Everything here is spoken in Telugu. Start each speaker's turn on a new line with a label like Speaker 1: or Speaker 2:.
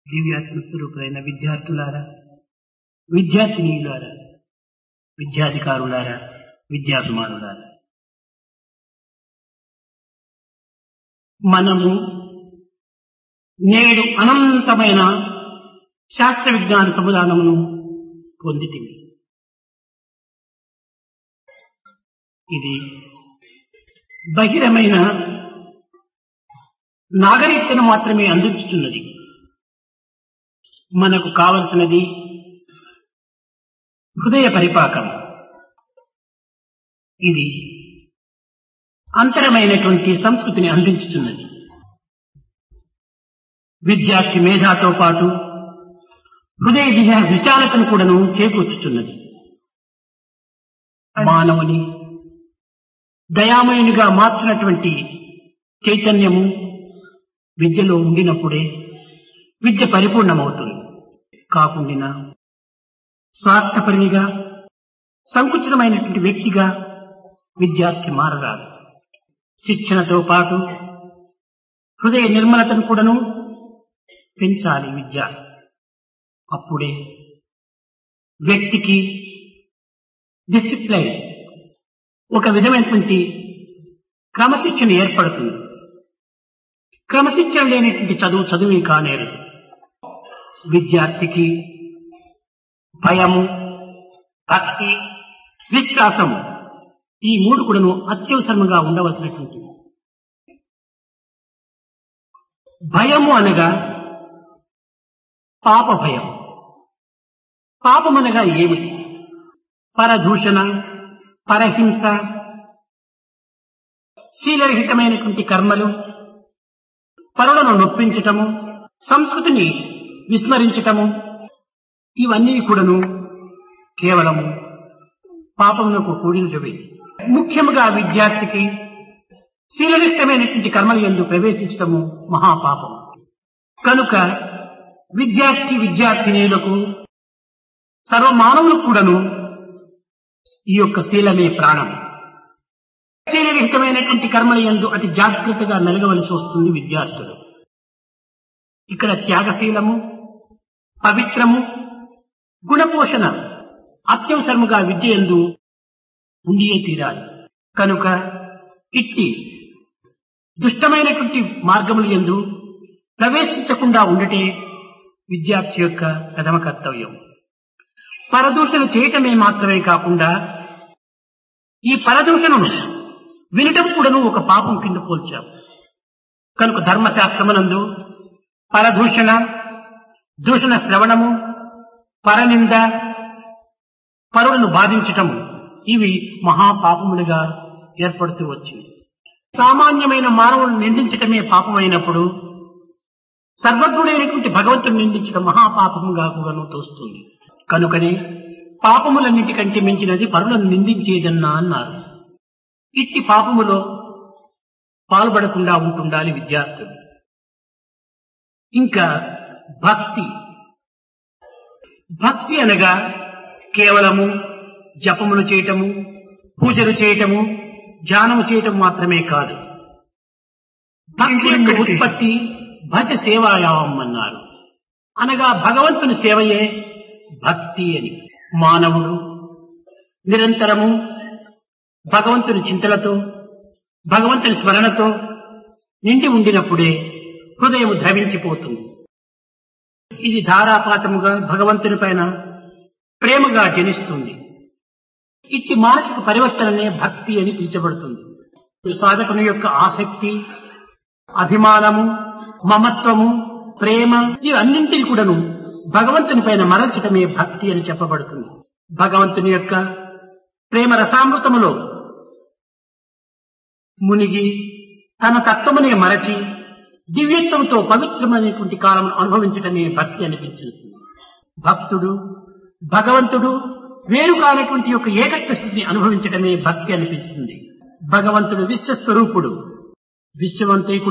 Speaker 1: దివ్యాత్మ స్వరూపులైన విద్యార్థులారా విద్యార్థినీయులారా విద్యాధికారులారా విద్యాభిమానులారా మనము నేడు అనంతమైన శాస్త్ర విజ్ఞాన సముదానమును పొందితిమి ఇది బహిరమైన నాగరికతను మాత్రమే అందించుతున్నది మనకు కావలసినది హృదయ పరిపాకం ఇది అంతరమైనటువంటి సంస్కృతిని అందించుతున్నది విద్యార్థి మేధాతో పాటు హృదయ విశా- విశాలతను కూడాను చేకూర్చుతున్నది మానవుని దయామయునిగా మార్చినటువంటి చైతన్యము విద్యలో ఉండినప్పుడే విద్య పరిపూర్ణమవుతుంది కాకుండా స్వార్థపరినిగా సంకుచితమైనటువంటి వ్యక్తిగా విద్యార్థి మారరాదు శిక్షణతో పాటు హృదయ నిర్మలతను కూడాను పెంచాలి విద్య అప్పుడే వ్యక్తికి డిసిప్లైన్ ఒక విధమైనటువంటి క్రమశిక్షణ ఏర్పడుతుంది క్రమశిక్షణ లేనటువంటి చదువు చదువు కానేరు విద్యార్థికి భయము భక్తి విశ్వాసము ఈ మూడు కూడాను అత్యవసరంగా ఉండవలసినటువంటి భయము అనగా పాప భయం పాపం అనగా ఏమిటి పరదూషణ పరహింస శీలరహితమైనటువంటి కర్మలు పరులను నొప్పించటము సంస్కృతిని విస్మరించటము ఇవన్నీ కూడాను కేవలము పాపమునకు కూడినవి ముఖ్యముగా విద్యార్థికి శీలరిష్టమైనటువంటి కర్మలు ఎందు ప్రవేశించటము మహాపాపము కనుక విద్యార్థి విద్యార్థినీలకు సర్వమానవులకు కూడాను ఈ యొక్క శీలమే ప్రాణం శీలరహితమైనటువంటి కర్మల యందు అతి జాగ్రత్తగా మెలగవలసి వస్తుంది విద్యార్థులు ఇక్కడ త్యాగశీలము పవిత్రము గుణపోషణ అత్యవసరముగా విద్య ఎందు ఉండియే తీరాలి కనుక ఇట్టి దుష్టమైనటువంటి మార్గములు ఎందు ప్రవేశించకుండా ఉండటే విద్యార్థి యొక్క ప్రథమ కర్తవ్యం పరదూషణ చేయటమే మాత్రమే కాకుండా ఈ పరదూషణను వినటం కూడాను ఒక పాపం కింద పోల్చాం కనుక ధర్మశాస్త్రమునందు పరదూషణ దూషణ శ్రవణము పరనింద పరులను బాధించటము ఇవి మహాపాపములుగా ఏర్పడుతూ వచ్చింది సామాన్యమైన మానవులను నిందించటమే పాపమైనప్పుడు సర్వజ్ఞుడైనటువంటి భగవంతుని నిందించడం మహాపాపముగా కూడాను తోస్తుంది కనుకనే పాపములన్నిటికంటే మించినది పరులను నిందించేదన్నా అన్నారు ఇట్టి పాపములో పాల్పడకుండా ఉంటుండాలి విద్యార్థులు ఇంకా భక్తి భక్తి అనగా కేవలము జపములు చేయటము పూజలు చేయటము ధ్యానము చేయటం మాత్రమే కాదు భక్తి యొక్క ఉత్పత్తి భజ సేవాయావం అన్నారు అనగా భగవంతుని సేవయే భక్తి అని మానవుడు నిరంతరము భగవంతుని చింతలతో భగవంతుని స్మరణతో నిండి ఉండినప్పుడే హృదయం ద్రవించిపోతుంది ఇది ధారాపాతముగా భగవంతుని పైన ప్రేమగా జనిస్తుంది ఇట్టి మానసిక పరివర్తననే భక్తి అని పిలిచబడుతుంది సాధకుని యొక్క ఆసక్తి అభిమానము మమత్వము ప్రేమ ఇవన్నింటినీ కూడాను భగవంతుని పైన మరల్చటమే భక్తి అని చెప్పబడుతుంది భగవంతుని యొక్క ప్రేమ రసామృతములో మునిగి తన తత్వమునే మరచి దివ్యత్వంతో పవిత్రమైనటువంటి కాలం అనుభవించటమే భక్తి అనిపించింది భక్తుడు భగవంతుడు వేరు కానటువంటి యొక్క ఏకత్వ స్థితిని అనుభవించటమే భక్తి అనిపిస్తుంది భగవంతుడు విశ్వస్వరూపుడు విశ్వమంతే